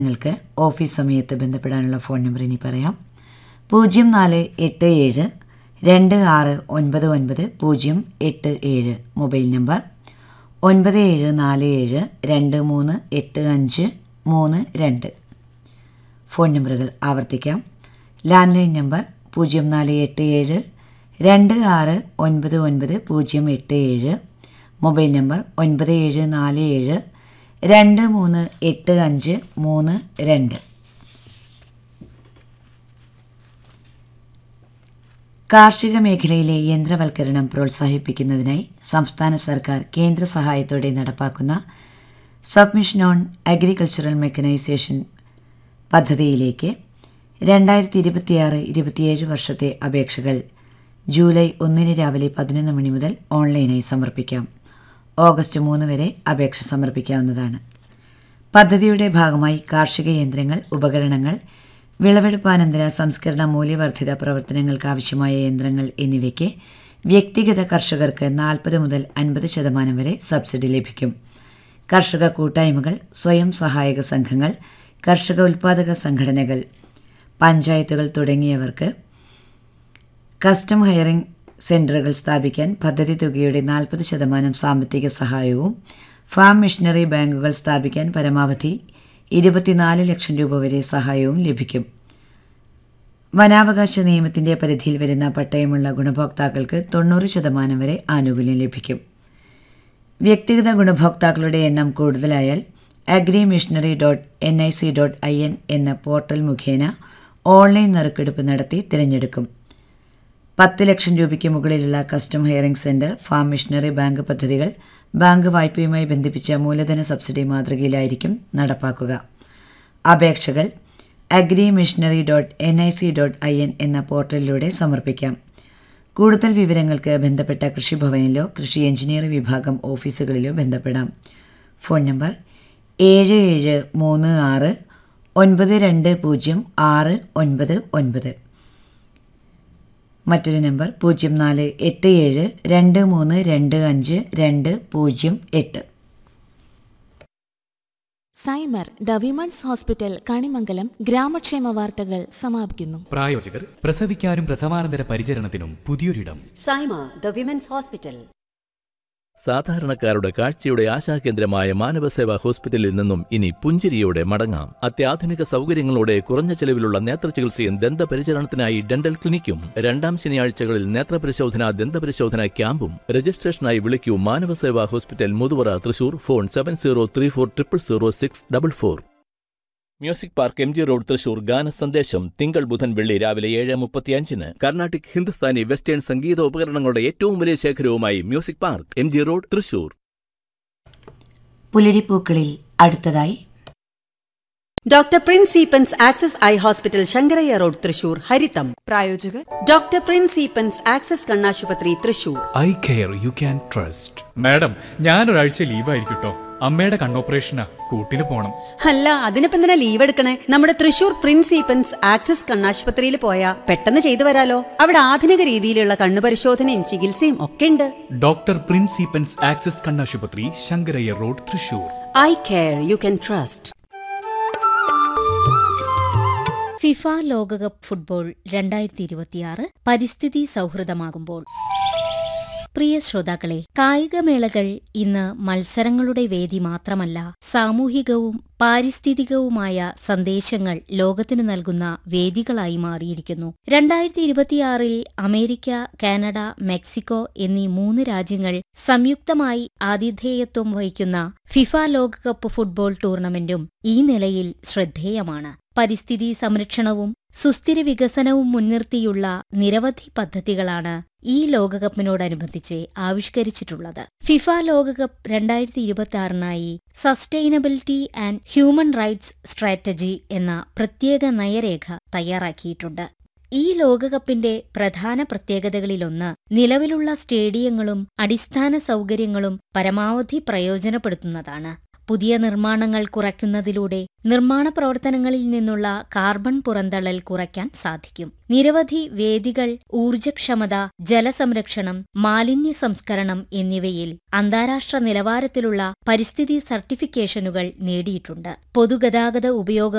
നിങ്ങൾക്ക് ഓഫീസ് സമയത്ത് ബന്ധപ്പെടാനുള്ള ഫോൺ നമ്പർ ഇനി പറയാം പൂജ്യം നാല് എട്ട് ഏഴ് രണ്ട് ആറ് ഒൻപത് ഒൻപത് പൂജ്യം എട്ട് ഏഴ് മൊബൈൽ നമ്പർ ഒൻപത് ഏഴ് നാല് ഏഴ് രണ്ട് മൂന്ന് എട്ട് അഞ്ച് മൂന്ന് രണ്ട് ഫോൺ നമ്പറുകൾ ആവർത്തിക്കാം ലാൻഡ് ലൈൻ നമ്പർ പൂജ്യം നാല് എട്ട് ഏഴ് രണ്ട് ആറ് ഒൻപത് ഒൻപത് പൂജ്യം എട്ട് ഏഴ് മൊബൈൽ നമ്പർ ഒൻപത് ഏഴ് നാല് ഏഴ് രണ്ട് മൂന്ന് എട്ട് അഞ്ച് മൂന്ന് രണ്ട് കാർഷിക മേഖലയിലെ യന്ത്രവൽക്കരണം പ്രോത്സാഹിപ്പിക്കുന്നതിനായി സംസ്ഥാന സർക്കാർ കേന്ദ്ര സഹായത്തോടെ നടപ്പാക്കുന്ന സബ്മിഷൻ ഓൺ അഗ്രികൾച്ചറൽ മെക്കനൈസേഷൻ പദ്ധതിയിലേക്ക് രണ്ടായിരത്തി ഇരുപത്തിയാറ് ഇരുപത്തിയേഴ് വർഷത്തെ അപേക്ഷകൾ ജൂലൈ ഒന്നിന് രാവിലെ പതിനൊന്ന് മണി മുതൽ ഓൺലൈനായി സമർപ്പിക്കാം ഓഗസ്റ്റ് മൂന്ന് വരെ അപേക്ഷ സമർപ്പിക്കാവുന്നതാണ് പദ്ധതിയുടെ ഭാഗമായി കാർഷിക യന്ത്രങ്ങൾ ഉപകരണങ്ങൾ വിളവെടുപ്പാനന്തര സംസ്കരണ മൂല്യവർദ്ധിത പ്രവർത്തനങ്ങൾക്ക് ആവശ്യമായ യന്ത്രങ്ങൾ എന്നിവയ്ക്ക് വ്യക്തിഗത കർഷകർക്ക് നാൽപ്പത് മുതൽ അൻപത് ശതമാനം വരെ സബ്സിഡി ലഭിക്കും കർഷക കൂട്ടായ്മകൾ സ്വയം സഹായക സംഘങ്ങൾ കർഷക ഉൽപ്പാദക സംഘടനകൾ പഞ്ചായത്തുകൾ തുടങ്ങിയവർക്ക് കസ്റ്റം ഹയറിംഗ് സെന്ററുകൾ സ്ഥാപിക്കാൻ പദ്ധതി തുകയുടെ നാൽപ്പത് ശതമാനം സാമ്പത്തിക സഹായവും ഫാം മിഷനറി ബാങ്കുകൾ സ്ഥാപിക്കാൻ പരമാവധി ഇരുപത്തിനാല് ലക്ഷം രൂപ വരെ സഹായവും ലഭിക്കും വനാവകാശ നിയമത്തിന്റെ പരിധിയിൽ വരുന്ന പട്ടയമുള്ള ഗുണഭോക്താക്കൾക്ക് തൊണ്ണൂറ് ശതമാനം വരെ ആനുകൂല്യം ലഭിക്കും വ്യക്തിഗത ഗുണഭോക്താക്കളുടെ എണ്ണം കൂടുതലായാൽ agri machinery dot N I C dot I N എന്ന പോർട്ടൽ മുഖേന ഓൺലൈൻ നറുക്കെടുപ്പ് നടത്തി തിരഞ്ഞെടുക്കും പത്ത് ലക്ഷം രൂപയ്ക്ക് മുകളിലുള്ള custom hiring centre farm machinery bank പദ്ധതികൾ ബാങ്ക് വായ്പയുമായി ബന്ധിപ്പിച്ച മൂലധന സബ്സിഡി മാതൃകയിലായിരിക്കും നടപ്പാക്കുക അപേക്ഷകൾ agri machinery dot N I C dot I N എന്ന പോർട്ടലിലൂടെ സമർപ്പിക്കാം കൂടുതൽ വിവരങ്ങൾക്ക് ബന്ധപ്പെട്ട കൃഷിഭവനിലോ കൃഷി എഞ്ചിനീയറിംഗ് വിഭാഗം ഓഫീസുകളിലോ ബന്ധപ്പെടാം ഫോൺ നമ്പർ ഏഴ് ഏഴ് മൂന്ന് ആറ് ഒൻപത് രണ്ട് പൂജ്യം ആറ് ഒൻപത് ഒൻപത് മറ്റൊരു നമ്പർ പൂജ്യം നാല് എട്ട് ഏഴ് രണ്ട് മൂന്ന് രണ്ട് അഞ്ച് രണ്ട് പൂജ്യം എട്ട് Saima the women's hospital Kanimangalam ഗ്രാമക്ഷേമ വാർത്തകൾ സമാപിക്കുന്നു പ്രായോജകർ പ്രസവിക്കാനും പ്രസവാനന്തര പരിചരണത്തിനും പുതിയൊരിടം സൈമ ദ വിമൻസ് ഹോസ്പിറ്റൽ സാധാരണക്കാരുടെ കാഴ്ചയുടെ ആശാകേന്ദ്രമായ മാനവസേവാ ഹോസ്പിറ്റലിൽ നിന്നും ഇനി പുഞ്ചിരിയോടെ മടങ്ങാം അത്യാധുനിക സൗകര്യങ്ങളോടെ കുറഞ്ഞ ചെലവിലുള്ള നേത്രചികിത്സയും ദന്തപരിചരണത്തിനായി ഡെന്റൽ ക്ലിനിക്കും രണ്ടാം ശനിയാഴ്ചകളിൽ നേത്രപരിശോധന ദന്തപരിശോധന ക്യാമ്പും രജിസ്ട്രേഷനായി വിളിക്കൂ Manavaseva hospital Muthuvara Thrissur phone seven zero three four triple zero six double four music park M G road Thrissur ഗാന സന്ദേശം തിങ്കൾ ബുധൻ വെള്ളി രാവിലെ ഏഴ് മുപ്പത്തിയഞ്ചിന് കർണാട്ടിക് ഹിന്ദുസ്ഥാനി വെസ്റ്റേൺ സംഗീത ഉപകരണങ്ങളുടെ ഏറ്റവും വലിയ ശേഖരവുമായി music park M G road Thrissur പുലരിപ്പൂക്കളിൽ അടുത്തതായി doctor Prince Eappen's Access Eye Hospital Sankarayya road Thrissur ഹരിതം പ്രായോജകർ ഡോക്ടർ പ്രിൻസ് ഈപ്പൻസ് ആക്സസ് കണ്ണാശുപത്രി Thrissur eye care you can trust madam ഞാനൊരാഴ്ച ലീവായിരിക്കട്ടോ അമ്മയുടെ കണ്ണോപ്പറേഷനാ കൂട്ടിന് പോണം അല്ല അതിനിപ്പോ എന്തിനാ ലീവ് എടുക്കണേ നമ്മുടെ തൃശൂർ പ്രിൻസ് ഈപ്പൻസ് ആക്സസ് കണ്ണാശുപത്രിയിൽ പോയാ പെട്ടെന്ന് ചെയ്തു വരാലോ അവിടെ ആധുനിക രീതിയിലുള്ള കണ്ണു പരിശോധനയും ചികിത്സയും ഒക്കെ ഉണ്ട് ഡോക്ടർ പ്രിൻസിപ്പൻസ് ആക്സസ് കണ്ണാശുപത്രി Sankarayya road Thrissur eye care you can trust FIFA ലോകകപ്പ് ഫുട്ബോൾ രണ്ടായിരത്തി ഇരുപത്തിയാറ് പരിസ്ഥിതി സൗഹൃദമാകുമ്പോൾ പ്രിയ ശ്രോതാക്കളെ കായികമേളകൾ ഇന്ന് മത്സരങ്ങളുടെ വേദി മാത്രമല്ല സാമൂഹികവും പാരിസ്ഥിതികവുമായ സന്ദേശങ്ങൾ ലോകത്തിന് നൽകുന്ന വേദികളായി മാറിയിരിക്കുന്നു രണ്ടായിരത്തി ഇരുപത്തിയാറിൽ അമേരിക്ക കാനഡ മെക്സിക്കോ എന്നീ മൂന്ന് രാജ്യങ്ങൾ സംയുക്തമായി ആതിഥേയത്വം വഹിക്കുന്ന ഫിഫ ലോകകപ്പ് ഫുട്ബോൾ ടൂർണമെന്റും ഈ നിലയിൽ ശ്രദ്ധേയമാണ് പരിസ്ഥിതി സംരക്ഷണവും സുസ്ഥിര വികസനവും മുൻനിർത്തിയുള്ള നിരവധി പദ്ധതികളാണ് ഈ ലോകകപ്പിനോടനുബന്ധിച്ച് ആവിഷ്കരിച്ചിട്ടുള്ളത് ഫിഫ ലോകകപ്പ് രണ്ടായിരത്തി ഇരുപത്തി ആറിനായി sustainability and human rights strategy എന്ന പ്രത്യേക നയരേഖ തയ്യാറാക്കിയിട്ടുണ്ട് ഈ ലോകകപ്പിന്റെ പ്രധാന പ്രത്യേകതകളിലൊന്ന് നിലവിലുള്ള സ്റ്റേഡിയങ്ങളും അടിസ്ഥാന സൗകര്യങ്ങളും പരമാവധി പ്രയോജനപ്പെടുത്തുന്നതാണ് പുതിയ നിർമ്മാണങ്ങൾ കുറയ്ക്കുന്നതിലൂടെ നിർമ്മാണ പ്രവർത്തനങ്ങളിൽ നിന്നുള്ള കാർബൺ പുറന്തള്ളൽ കുറയ്ക്കാൻ സാധിക്കും നിരവധി വേദികൾ ഊർജക്ഷമത ജലസംരക്ഷണം മാലിന്യ സംസ്കരണം എന്നിവയിൽ അന്താരാഷ്ട്ര നിലവാരത്തിലുള്ള പരിസ്ഥിതി സർട്ടിഫിക്കേഷനുകൾ നേടിയിട്ടുണ്ട് പൊതുഗതാഗത ഉപയോഗം